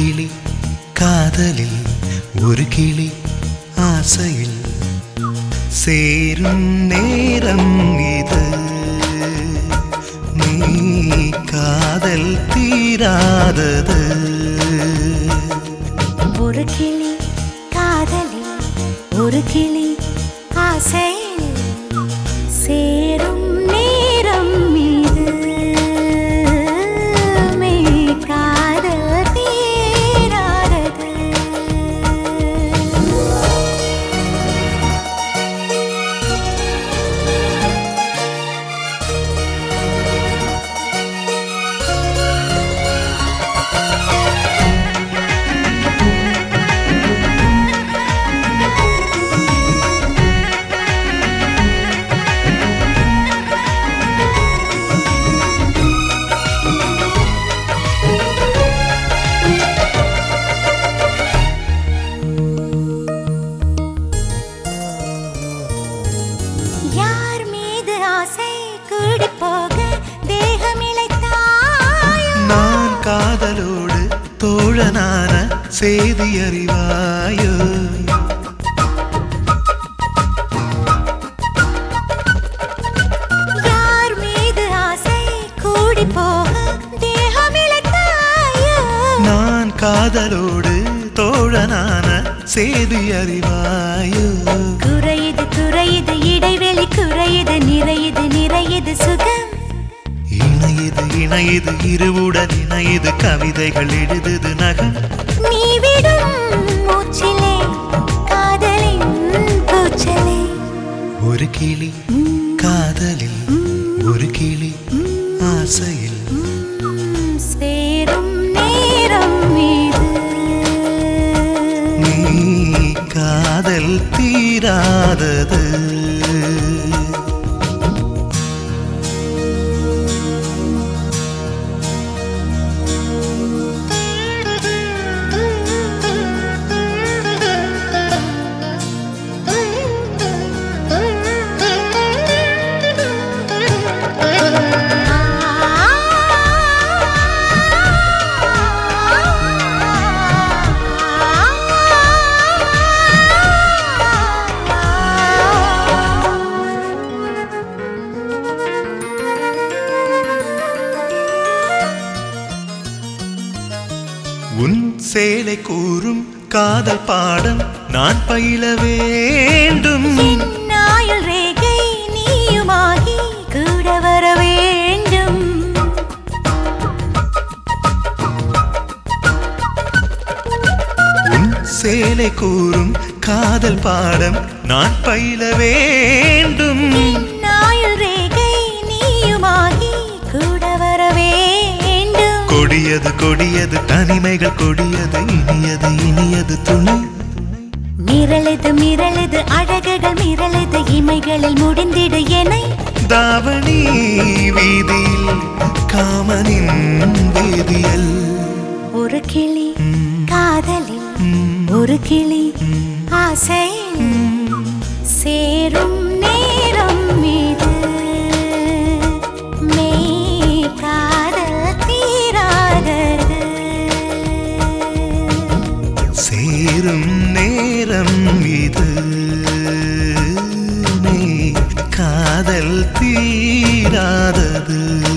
கிளி காதலில் ஒரு கிளி ஆசையில் சேரும் நேரம் இது நீ காதல் தீராதது ஒரு கிளி காதலில் ஒரு கிளி ஆசையில் சேரும் நேரம் இது மெய் காதல் தீராதது யார் மீது ஆசை கூடி போக தேகம் இழைத்தாயோ நான் காதலோடு தோழனான செய்தி அறிவாயோ யார் மீது ஆசை கூடி போக தேகம் இழைத்தாயோ நான் காதலோடு தோழனான செய்தி அறிவாயோ குறையுது குறையுது இடைவெளி குறையுது நிறையுது நிறையுது சுகம் இணையுது இணையுது இருவுடன் இணையுது கவிதைகள் எழுதுது நகம் நீ விடும் மூச்சிலே காதலின் கூச்சலே ஒரு கிளி காதலில் ஒரு கிளி ஆசையில் ம், சேரும் நேரம் இது நீ காதல் தீராதது உன் சேலை கூறும் காதல் பாடம் நான் பயில வேண்டும் நாயுள் ரேகை நீயுமாகி கூட வர வேண்டும் உன் சேலை கூறும் காதல் பாடம் நான் பயில வேண்டும் நாயுள் ரேகை நீயுமாகி கூட வர வேண்டும் கொடியது கொடியது தனிமைகள் கொடியது இனியது இனியது துணை மிரளுது மிரளுது அழகுகள் மிரளுது இமைகளில் முடிந்திடு எனை தாவணி வீதியில் காமனின் வேதியல் ஒரு கிளி காதலில் ம், ஒரு கிளி ம், ஆசையில் சேரும் நேரம் இது மெய் காதல் தீராதது சேரும் நேரம் இது நீ காதல் தீராதது